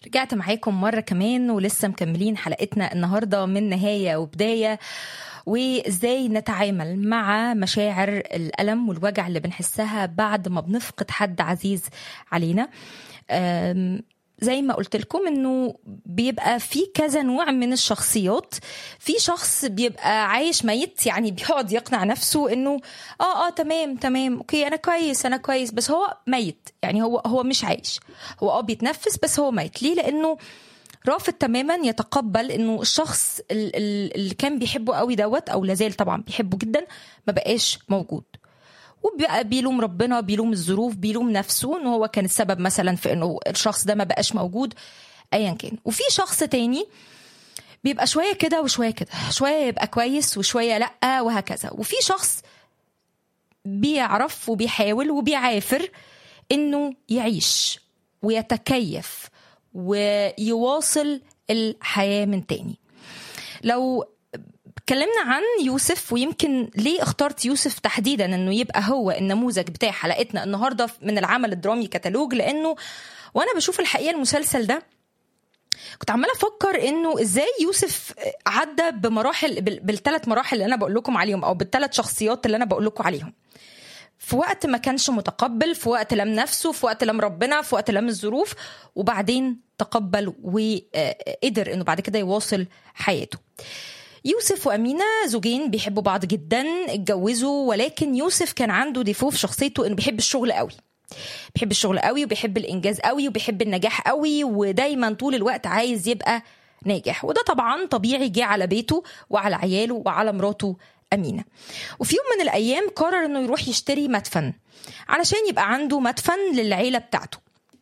رجعت معاكم مرة كمان ولسه مكملين حلقتنا النهاردة من نهاية وبداية وازاي نتعامل مع مشاعر الألم والوجع اللي بنحسها بعد ما بنفقد حد عزيز علينا زي ما قلت لكم انه بيبقى في كذا نوع من الشخصيات في شخص بيبقى عايش ميت يعني بيقعد يقنع نفسه انه اه اه تمام تمام اوكي انا كويس انا كويس بس هو ميت يعني هو هو مش عايش هو اه بيتنفس بس هو ميت ليه لانه رافض تماما يتقبل انه الشخص اللي كان بيحبه قوي دوت او لازال طبعا بيحبه جدا ما بقاش موجود وبقى بيلوم ربنا بيلوم الظروف بيلوم نفسه ان هو كان السبب مثلا في انه الشخص ده ما بقاش موجود ايا كان وفي شخص تاني بيبقى شويه كده وشويه كده شويه يبقى كويس وشويه لا وهكذا وفي شخص بيعرف وبيحاول وبيعافر انه يعيش ويتكيف ويواصل الحياه من تاني لو اتكلمنا عن يوسف ويمكن ليه اخترت يوسف تحديدا انه يبقى هو النموذج بتاع حلقتنا النهارده من العمل الدرامي كتالوج لانه وانا بشوف الحقيقه المسلسل ده كنت عماله افكر انه ازاي يوسف عدى بمراحل بالثلاث مراحل اللي انا بقول لكم عليهم او بالثلاث شخصيات اللي انا بقول لكم عليهم في وقت ما كانش متقبل في وقت لم نفسه في وقت لم ربنا في وقت لم الظروف وبعدين تقبل وقدر انه بعد كده يواصل حياته يوسف وأمينة زوجين بيحبوا بعض جدا اتجوزوا ولكن يوسف كان عنده ديفو في شخصيته انه بيحب الشغل قوي بيحب الشغل قوي وبيحب الانجاز قوي وبيحب النجاح قوي ودايما طول الوقت عايز يبقى ناجح وده طبعا طبيعي جه على بيته وعلى عياله وعلى مراته أمينة وفي يوم من الأيام قرر إنه يروح يشتري مدفن علشان يبقى عنده مدفن للعيلة بتاعته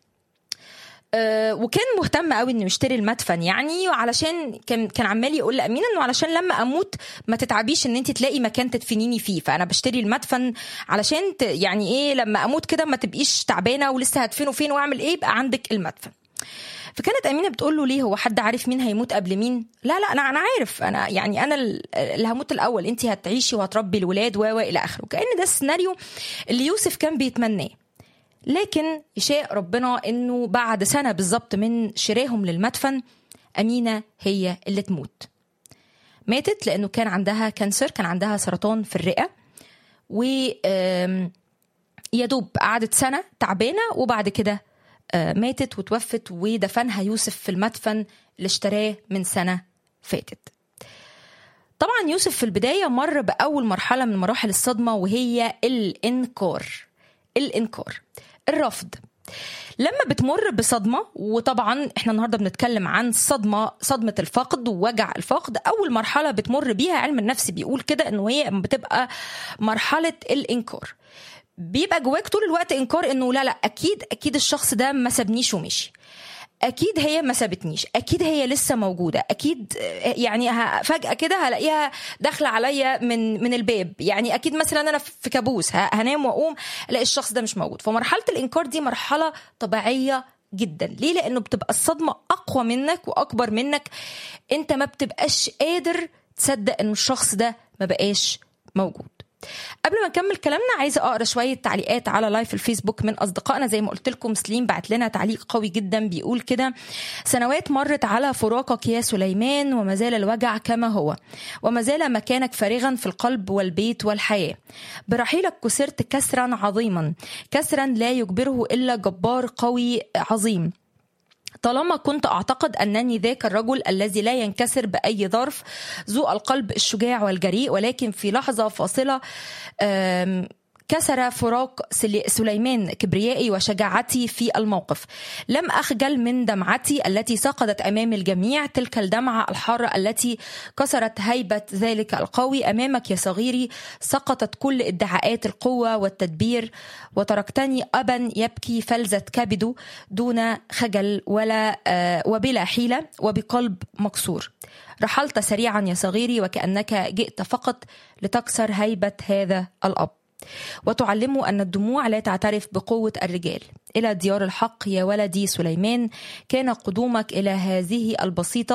وكان مهتم قوي انه يشتري المدفن يعني علشان كان كان عمال يقول لامينه انه علشان لما اموت ما تتعبيش ان انت تلاقي مكان تدفنيني فيه فانا بشتري المدفن علشان يعني ايه لما اموت كده ما تبقيش تعبانه ولسه هدفنه فين واعمل ايه يبقى عندك المدفن فكانت امينه بتقول له ليه هو حد عارف مين هيموت قبل مين لا لا انا انا عارف انا يعني انا اللي هموت الاول انت هتعيشي وهتربي الولاد و الى اخره كان ده السيناريو اللي يوسف كان بيتمناه لكن يشاء ربنا انه بعد سنه بالظبط من شراهم للمدفن امينه هي اللي تموت ماتت لانه كان عندها كانسر كان عندها سرطان في الرئه و يا دوب قعدت سنه تعبانه وبعد كده ماتت وتوفت ودفنها يوسف في المدفن اللي اشتراه من سنه فاتت طبعا يوسف في البدايه مر باول مرحله من مراحل الصدمه وهي الانكار الانكار الرفض لما بتمر بصدمه وطبعا احنا النهارده بنتكلم عن صدمه صدمه الفقد ووجع الفقد اول مرحله بتمر بيها علم النفس بيقول كده انه هي بتبقى مرحله الانكار بيبقى جواك طول الوقت انكار انه لا لا اكيد اكيد الشخص ده ما سابنيش ومشي اكيد هي ما سابتنيش اكيد هي لسه موجوده اكيد يعني فجاه كده هلاقيها داخله عليا من من الباب يعني اكيد مثلا انا في كابوس هنام واقوم الاقي الشخص ده مش موجود فمرحله الانكار دي مرحله طبيعيه جدا ليه لانه بتبقى الصدمه اقوى منك واكبر منك انت ما بتبقاش قادر تصدق ان الشخص ده ما بقاش موجود قبل ما نكمل كلامنا عايزه اقرا شويه تعليقات على لايف الفيسبوك من اصدقائنا زي ما قلت لكم سليم بعت لنا تعليق قوي جدا بيقول كده سنوات مرت على فراقك يا سليمان وما زال الوجع كما هو وما زال مكانك فارغا في القلب والبيت والحياه برحيلك كسرت كسرا عظيما كسرا لا يجبره الا جبار قوي عظيم طالما كنت اعتقد انني ذاك الرجل الذي لا ينكسر باي ظرف ذو القلب الشجاع والجريء ولكن في لحظه فاصله كسر فراق سليمان كبريائي وشجاعتي في الموقف لم أخجل من دمعتي التي سقطت أمام الجميع تلك الدمعة الحارة التي كسرت هيبة ذلك القوي أمامك يا صغيري سقطت كل ادعاءات القوة والتدبير وتركتني أبا يبكي فلذة كبده دون خجل ولا وبلا حيلة وبقلب مكسور رحلت سريعا يا صغيري وكأنك جئت فقط لتكسر هيبة هذا الأب وتعلمه أن الدموع لا تعترف بقوة الرجال إلى ديار الحق يا ولدي سليمان كان قدومك إلى هذه البسيطة